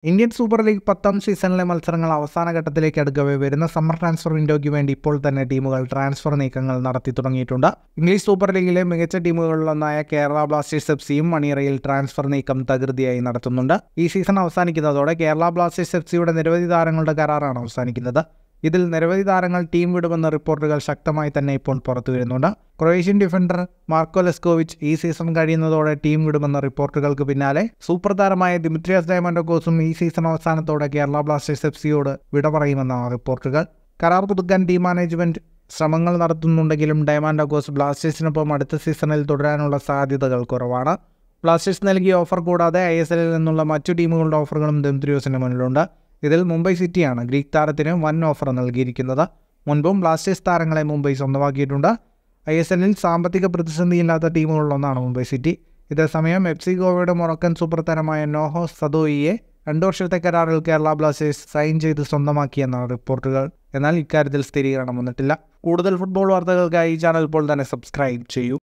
Indian super league പത്താം സീസണിലെ മത്സരങ്ങൾ അവസാന ഘട്ടത്തിലേക്ക് അടുക്കവേ വരുന്ന സമ്മർ ട്രാൻസ്ഫർ വിൻഡോയ്ക്ക് വേണ്ടി ഇപ്പോൾ തന്നെ ടീമുകൾ ട്രാൻസ്ഫർ നീക്കങ്ങൾ നടത്തി തുടങ്ങിയിട്ടുണ്ട് ഇംഗ്ലീഷ് സൂപ്പർ ലീഗിലെ മികച്ച ടീമുകളിലൊന്നായ കേരള ബ്ലാസ്റ്റേഴ്സ് എഫ് സിയും മണിയറയിൽ ട്രാൻസ്ഫർ നീക്കം തകൃതിയായി നടത്തുന്നുണ്ട് ഈ സീസൺ അവസാനിക്കുന്നതോടെ കേരള ബ്ലാസ്റ്റേഴ്സ് എഫ് സിയുടെ നിരവധി താരങ്ങളുടെ കരാറാണ് അവസാനിക്കുന്നത് ഇതിൽ നിരവധി താരങ്ങൾ ടീം വിടുമെന്ന റിപ്പോർട്ടുകൾ ശക്തമായി തന്നെ ഇപ്പോൾ പുറത്തു വരുന്നുണ്ട് ക്രൊയേഷ്യൻ ഡിഫൻഡർ മാർക്കോ ലെസ്കോവിച്ച് ഈ സീസൺ കഴിയുന്നതോടെ ടീം വിടുമെന്ന റിപ്പോർട്ടുകൾക്ക് പിന്നാലെ സൂപ്പർ താരമായ ദിമിത്രിയസ് ഡയമൻഡോക്കോസും ഈ സീസൺ അവസാനത്തോടെ കേരള ബ്ലാസ്റ്റേഴ്സ് എഫ് സിയോട് വിട പറയുമെന്നാണ് റിപ്പോർട്ടുകൾ കരാർ പുതുക്കാൻ ടീം മാനേജ്മെന്റ് ശ്രമങ്ങൾ നടത്തുന്നുണ്ടെങ്കിലും ഡയമൻഡോക്കോസ് ബ്ലാസ്റ്റേഴ്സിനൊപ്പം അടുത്ത സീസണിൽ തുടരാനുള്ള സാധ്യതകൾ കുറവാണ് ബ്ലാസ്റ്റേഴ്സ് നൽകിയ ഓഫർ കൂടാതെ ഐ എസ് എല്ലിൽ നിന്നുള്ള മറ്റു ടീമുകളുടെ ഓഫറുകളും ദിമിത്രിയോസിന് മുന്നിലുണ്ട് ഇതിൽ മുംബൈ സിറ്റിയാണ് ഗ്രീക്ക് താരത്തിന് വൻ ഓഫർ നൽകിയിരിക്കുന്നത് മുൻപും ബ്ലാസ്റ്റേഴ്സ് താരങ്ങളെ മുംബൈ സ്വന്തമാക്കിയിട്ടുണ്ട് ഐ എസ് എല്ലിൽ സാമ്പത്തിക പ്രതിസന്ധിയില്ലാത്ത ടീമുകളിലൊന്നാണ് മുംബൈ സിറ്റി ഇതേസമയം എഫ് സി ഗോവയുടെ മൊറക്കൻ സൂപ്പർ താരമായ നോഹോ സദോയിയെ രണ്ടു വർഷത്തെ കരാറിൽ കേരള ബ്ലാസ്റ്റേഴ്സ് സൈൻ ചെയ്ത് സ്വന്തമാക്കിയെന്നാണ് റിപ്പോർട്ടുകൾ എന്നാൽ ഇക്കാര്യത്തിൽ സ്ഥിരീകരണം വന്നിട്ടില്ല കൂടുതൽ ഫുട്ബോൾ വാർത്തകൾക്കായി ഈ ചാനൽ ഇപ്പോൾ തന്നെ സബ്സ്ക്രൈബ് ചെയ്യൂ